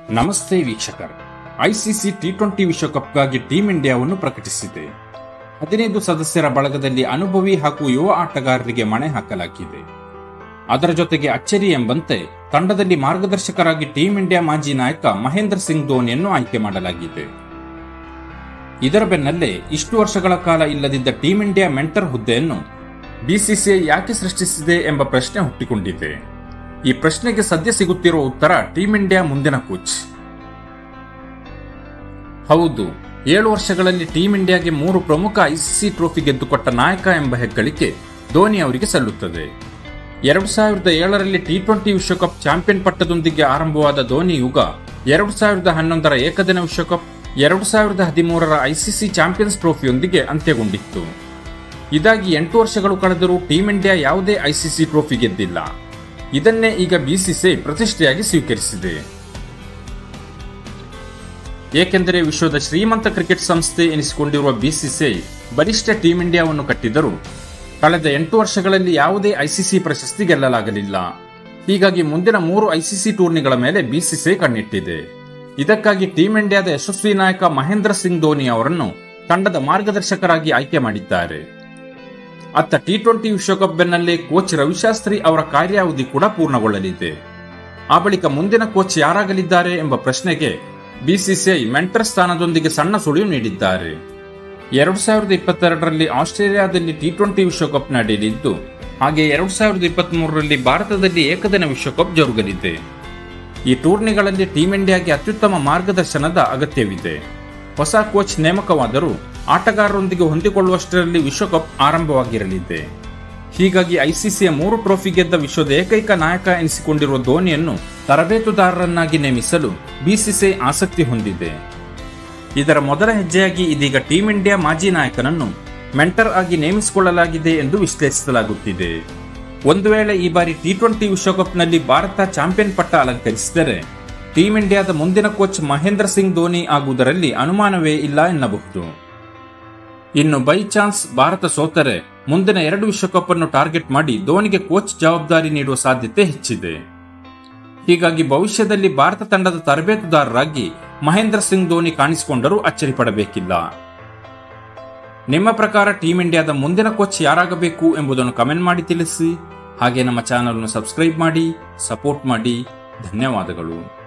ನಮಸ್ತೆ ವೀಕ್ಷಕರೇ ICC T twenty ವಿಶ್ವಕಪ್ಗಾಗಿ ಟೀಂ ಇಂಡಿಯಾವನ್ನು ಪ್ರಕಟಿಸಿದೆ ಹದಿನೈದು ಸದಸ್ಯರ ಬಳಗದಲ್ಲಿ ಅನುಭವಿ ಹಾಗೂ ಯುವ ಆಟಗಾರರಿಗೆ ಮಣೆ ಹಾಕಲಾಗಿದೆ ಅದರ ಜೊತೆಗೆ ಅಚ್ಚರಿ ಎಂಬಂತೆ ತಂಡದಲ್ಲಿ ಮಾರ್ಗದರ್ಶಕರಾಗಿ ಟೀಂ ಇಂಡಿಯಾ ಮಾಜಿ ನಾಯಕ ಮಹೇಂದ್ರ ಸಿಂಗ್ ಧೋನಿಯನ್ನು ಆಯ್ಕೆ ಮಾಡಲಾಗಿದೆ ಇದರ ಬೆನ್ನಲ್ಲೇ ಇಷ್ಟು ವರ್ಷಗಳ ಕಾಲ ಇಲ್ಲದಿದ್ದ ಟೀಂ ಇಂಡಿಯಾ ಮೆಂಟರ್ ಹುದ್ದೆಯನ್ನು ಬಿಸಿಸಿಐ ಯಾಕೆ ಸೃಷ್ಟಿಸಿದೆ ಎಂಬ ಪ್ರಶ್ನೆ ಹುಟ್ಟಿಕೊಂಡಿದೆ ಈ ಪ್ರಶ್ನೆಗೆ ಸದ್ಯ ಸಿಗುತ್ತಿರುವ ಉತ್ತರ ಟೀಂ ಇಂಡಿಯಾ ಮುಂದಿನ ಕೋಚ್ ಹೌದು ಏಳು ವರ್ಷಗಳಲ್ಲಿ ಟೀಂ ಇಂಡಿಯಾಗೆ ಮೂರು ಪ್ರಮುಖ ಐಸಿಸಿ ಟ್ರೋಫಿ ಗೆದ್ದುಕೊಟ್ಟ ನಾಯಕ ಎಂಬ ಹೆಗ್ಗಳಿಕೆ ಧೋನಿ ಅವರಿಗೆ ಸಲ್ಲುತ್ತದೆ ಎರಡು ಸಾವಿರದ ಏಳರಲ್ಲಿ ಟಿ ಟ್ವೆಂಟಿ ವಿಶ್ವಕಪ್ ಚಾಂಪಿಯನ್ ಪಟ್ಟದೊಂದಿಗೆ ಆರಂಭವಾದ ಧೋನಿ ಯುಗ ಎರಡು ಸಾವಿರದ ಹನ್ನೊಂದರ ಏಕದಿನ ವಿಶ್ವಕಪ್ ಎರಡು ಸಾವಿರದ ಹದಿಮೂರರ ಐಸಿಸಿ ಚಾಂಪಿಯನ್ಸ್ ಟ್ರೋಫಿಯೊಂದಿಗೆ ಅಂತ್ಯಗೊಂಡಿತ್ತು ಇದಾಗಿ ಎಂಟು ವರ್ಷಗಳು ಕಳೆದರೂ ಟೀಂ ಇಂಡಿಯಾ ಯಾವುದೇ ಐಸಿಸಿ ಟ್ರೋಫಿ ಗೆದ್ದಿಲ್ಲ ಇದನ್ನೇ ಈಗ ಬಿಸಿಸಿಐ ಪ್ರತಿಷ್ಠೆಯಾಗಿ ಸ್ವೀಕರಿಸಿದೆ ಏಕೆಂದರೆ ವಿಶ್ವದ ಶ್ರೀಮಂತ ಕ್ರಿಕೆಟ್ ಸಂಸ್ಥೆ ಎನಿಸಿಕೊಂಡಿರುವ ಬಿಸಿಸಿಐ ಬಲಿಷ್ಠ ಟೀಂ ಇಂಡಿಯಾವನ್ನು ಕಟ್ಟಿದರೂ ಕಳೆದ ಎಂಟು ವರ್ಷಗಳಲ್ಲಿ ಯಾವುದೇ ಐಸಿಸಿ ಪ್ರಶಸ್ತಿ ಗೆಲ್ಲಲಾಗಲಿಲ್ಲ ಹೀಗಾಗಿ ಮುಂದಿನ ಮೂರು ಐಸಿಸಿ ಟೂರ್ನಿಗಳ ಮೇಲೆ ಬಿಸಿಸಿಐ ಕಣ್ಣಿಟ್ಟಿದೆ ಇದಕ್ಕಾಗಿ ಟೀಂ ಇಂಡಿಯಾದ ಯಶಸ್ವಿ ನಾಯಕ ಮಹೇಂದ್ರ ಸಿಂಗ್ ಧೋನಿ ಅವರನ್ನು ತಂಡದ ಮಾರ್ಗದರ್ಶಕರಾಗಿ ಆಯ್ಕೆ ಮಾಡಿದ್ದಾರೆ ಅತ್ತ ಟಿ ಟ್ವೆಂಟಿ ವಿಶ್ವಕಪ್ ಬೆನ್ನಲ್ಲೇ ಕೋಚ್ ರವಿಶಾಸ್ತ್ರಿ ಅವರ ಕಾರ್ಯಾವಧಿ ಕೂಡ ಪೂರ್ಣಗೊಳ್ಳಲಿದೆ ಆ ಬಳಿಕ ಮುಂದಿನ ಕೋಚ್ ಯಾರಾಗಲಿದ್ದಾರೆ ಎಂಬ ಪ್ರಶ್ನೆಗೆ ಬಿಸಿಸಿಐ ಮೆಂಟರ್ ಸ್ಥಾನದೊಂದಿಗೆ ಸಣ್ಣ ಸುಳಿವು ನೀಡಿದ್ದಾರೆ ಎರಡು ಸಾವಿರದ ಇಪ್ಪತ್ತೆರಡರಲ್ಲಿ ಆಸ್ಟ್ರೇಲಿಯಾದಲ್ಲಿ ಟಿ ಟ್ವೆಂಟಿ ವಿಶ್ವಕಪ್ ನಡೆಯಲಿದ್ದು ಹಾಗೆ ಎರಡು ಸಾವಿರದ ಇಪ್ಪತ್ತ್ ಮೂರರಲ್ಲಿ ಭಾರತದಲ್ಲಿ ಏಕದಿನ ವಿಶ್ವಕಪ್ ಜರುಗಲಿದೆ ಈ ಟೂರ್ನಿಗಳಲ್ಲಿ ಟೀಂ ಇಂಡಿಯಾಗೆ ಅತ್ಯುತ್ತಮ ಮಾರ್ಗದರ್ಶನದ ಅಗತ್ಯವಿದೆ ಹೊಸ ಕೋಚ್ ನೇಮಕವಾದರೂ ಆಟಗಾರರೊಂದಿಗೆ ಹೊಂದಿಕೊಳ್ಳುವಷ್ಟರಲ್ಲಿ ವಿಶ್ವಕಪ್ ಆರಂಭವಾಗಿರಲಿದೆ ಹೀಗಾಗಿ ಐಸಿಸಿಯ ಮೂರು ಟ್ರೋಫಿ ಗೆದ್ದ ವಿಶ್ವದ ಏಕೈಕ ನಾಯಕ ಎನಿಸಿಕೊಂಡಿರುವ ಧೋನಿಯನ್ನು ತರಬೇತುದಾರರನ್ನಾಗಿ ನೇಮಿಸಲು ಬಿಸಿಸಿಐ ಆಸಕ್ತಿ ಹೊಂದಿದೆ ಇದರ ಮೊದಲ ಹೆಜ್ಜೆಯಾಗಿ ಇದೀಗ ಟೀಂ ಇಂಡಿಯಾ ಮಾಜಿ ನಾಯಕನನ್ನು ಮೆಂಟರ್ ಆಗಿ ನೇಮಿಸಿಕೊಳ್ಳಲಾಗಿದೆ ಎಂದು ವಿಶ್ಲೇಷಿಸಲಾಗುತ್ತಿದೆ ಒಂದು ವೇಳೆ ಈ ಬಾರಿ ಟಿ ಟ್ವೆಂಟಿ ವಿಶ್ವಕಪ್ನಲ್ಲಿ ಭಾರತ ಚಾಂಪಿಯನ್ ಪಟ್ಟ ಅಲಂಕರಿಸಿದರೆ ಟೀಂ ಇಂಡಿಯಾದ ಮುಂದಿನ ಕೋಚ್ ಮಹೇಂದ್ರ ಸಿಂಗ್ ಧೋನಿ ಆಗುವುದರಲ್ಲಿ ಅನುಮಾನವೇ ಇಲ್ಲ ಎನ್ನಬಹುದು ಇನ್ನು ಬೈ ಚಾನ್ಸ್ ಭಾರತ ಸೋತರೆ ಮುಂದಿನ ಎರಡು ವಿಶ್ವಕಪ್ ಅನ್ನು ಟಾರ್ಗೆಟ್ ಮಾಡಿ ಧೋನಿಗೆ ಕೋಚ್ ಜವಾಬ್ದಾರಿ ನೀಡುವ ಸಾಧ್ಯತೆ ಹೆಚ್ಚಿದೆ ಹೀಗಾಗಿ ಭವಿಷ್ಯದಲ್ಲಿ ಭಾರತ ತಂಡದ ತರಬೇತುದಾರರಾಗಿ ಮಹೇಂದ್ರ ಸಿಂಗ್ ಧೋನಿ ಕಾಣಿಸಿಕೊಂಡರೂ ಅಚ್ಚರಿ ಪಡಬೇಕಿಲ್ಲ ನಿಮ್ಮ ಪ್ರಕಾರ ಟೀಂ ಇಂಡಿಯಾದ ಮುಂದಿನ ಕೋಚ್ ಯಾರಾಗಬೇಕು ಎಂಬುದನ್ನು ಕಮೆಂಟ್ ಮಾಡಿ ತಿಳಿಸಿ ಹಾಗೆ ನಮ್ಮ ಚಾನಲ್ ಅನ್ನು ಸಬ್ಸ್ಕ್ರೈಬ್ ಮಾಡಿ ಸಪೋರ್ಟ್ ಮಾಡಿ ಧನ್ಯವಾದಗಳು